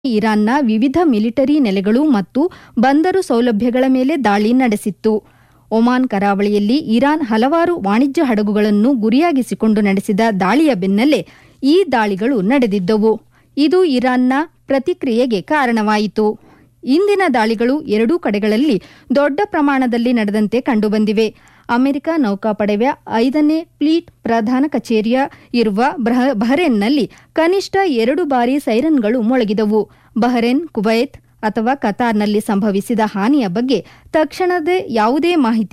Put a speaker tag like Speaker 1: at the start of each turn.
Speaker 1: ಇರಾನ್ನ ವಿವಿಧ ಮಿಲಿಟರಿ ನೆಲೆಗಳು ಮತ್ತು ಬಂದರು ಸೌಲಭ್ಯಗಳ ಮೇಲೆ ದಾಳಿ ನಡೆಸಿತ್ತು ಒಮಾನ್ ಕರಾವಳಿಯಲ್ಲಿ ಇರಾನ್ ಹಲವಾರು ವಾಣಿಜ್ಯ ಹಡಗುಗಳನ್ನು ಗುರಿಯಾಗಿಸಿಕೊಂಡು ನಡೆಸಿದ ದಾಳಿಯ ಬೆನ್ನಲ್ಲೇ ಈ ದಾಳಿಗಳು ನಡೆದಿದ್ದವು ಇದು ಇರಾನ್ನ ಪ್ರತಿಕ್ರಿಯೆಗೆ ಕಾರಣವಾಯಿತು ಇಂದಿನ ದಾಳಿಗಳು ಎರಡೂ ಕಡೆಗಳಲ್ಲಿ ದೊಡ್ಡ ಪ್ರಮಾಣದಲ್ಲಿ ನಡೆದಂತೆ ಕಂಡುಬಂದಿವೆ ಅಮೆರಿಕ ನೌಕಾಪಡೆಯ ಐದನೇ ಫ್ಲೀಟ್ ಪ್ರಧಾನ ಕಚೇರಿಯ ಇರುವ ಬ್ರಹ- ಬಹರೇನ್ನಲ್ಲಿ ಕನಿಷ್ಠ ಎರಡು ಬಾರಿ ಸೈರನ್ಗಳು ಮೊಳಗಿದವು ಬಹರೇನ್ ಕುವೈತ್ ಅಥವಾ ಕತಾರ್ನಲ್ಲಿ ಸಂಭವಿಸಿದ ಹಾನಿಯ ಬಗ್ಗೆ ತಕ್ಷಣದ ಯಾವುದೇ ಮಾಹಿತಿ